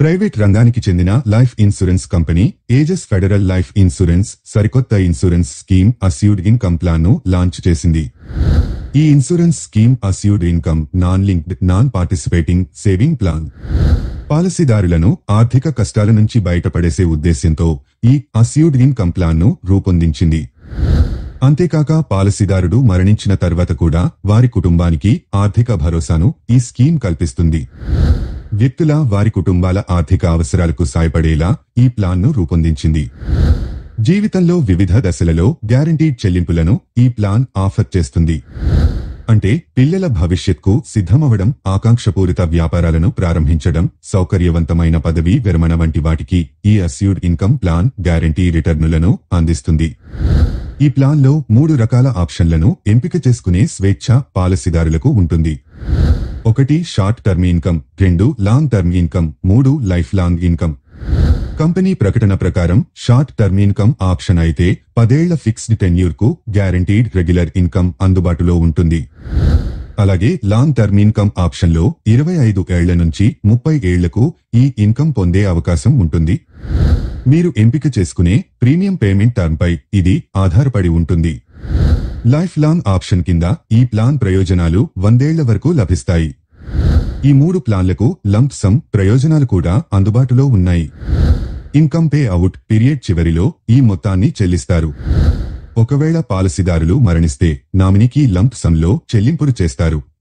private రంగానికి చెందిన life insurance company Ageas federal life insurance సరికొత్త insurance scheme assured income plan ను launch చేసింది ఈ insurance scheme assured income non linked non participating saving plan పాలసీదారులను ఆర్థిక కష్టాల నుంచి బయటపడేసే ఉద్దేశ్యంతో ఈ అస్యూడ్ ఇన్కమ్ ప్లాన్ ను రూపొందించింది అంతేకాక పాలసీదారుడు మరణించిన తర్వాత కూడా వారి కుటుంబానికి ఆర్థిక భరోసాను ఈ స్కీమ్ కల్పిస్తుంది వ్యక్తుల వారి కుటుంబాల ఆర్థిక అవసరాలకు సాయపడేలా ఈ ప్లాన్ను రూపొందించింది జీవితంలో వివిధ దశలలో గ్యారంటీడ్ చెల్లింపులను ఈ ప్లాన్ ఆఫర్ చేస్తుంది అంటే పిల్లల భవిష్యత్కు సిద్ధమవడం ఆకాంక్షపూరిత వ్యాపారాలను ప్రారంభించడం సౌకర్యవంతమైన పదవి విరమణ వంటి వాటికి ఈ అస్యూడ్ ఇన్కమ్ ప్లాన్ గ్యారంటీ రిటర్నులను అందిస్తుంది ఈ ప్లాన్లో మూడు రకాల ఆప్షన్లను ఎంపిక చేసుకునే స్వేచ్ఛ పాలసీదారులకు ఉంటుంది ఒకటి షార్ట్ టర్మ్ ఇన్కమ్ రెండు లాంగ్ టర్మ్ ఇన్కమ్ మూడు లైఫ్ లాంగ్ ఇన్కమ్ కంపెనీ ప్రకటన ప్రకారం షార్ట్ టర్మ్ ఇన్కమ్ ఆప్షన్ అయితే పదేళ్ల ఫిక్స్డ్ టెన్యూర్ కు గ్యారంటీడ్ రెగ్యులర్ ఇన్కమ్ అందుబాటులో ఉంటుంది అలాగే లాంగ్ టర్మ్ ఇన్కమ్ ఆప్షన్ లో ఇరవై ఐదు ఏళ్ల నుంచి ముప్పై ఏళ్లకు ఈ ఇన్కమ్ పొందే అవకాశం ఉంటుంది మీరు ఎంపిక చేసుకునే ప్రీమియం పేమెంట్ టర్మ్ పై ఇది ఆధారపడి ఉంటుంది లైఫ్ లాంగ్ ఆప్షన్ కింద ఈ ప్లాన్ ప్రయోజనాలు వందేళ్ల వరకు లభిస్తాయి ఈ మూడు ప్లాన్లకు లంప్ సమ్ ప్రయోజనాలు కూడా అందుబాటులో ఉన్నాయి ఇన్కమ్ పే అవుట్ పీరియడ్ చివరిలో ఈ మొత్తాన్ని చెల్లిస్తారు ఒకవేళ పాలసీదారులు మరణిస్తే నామినీకి లంప్ సమ్లో చెల్లింపులు చేస్తారు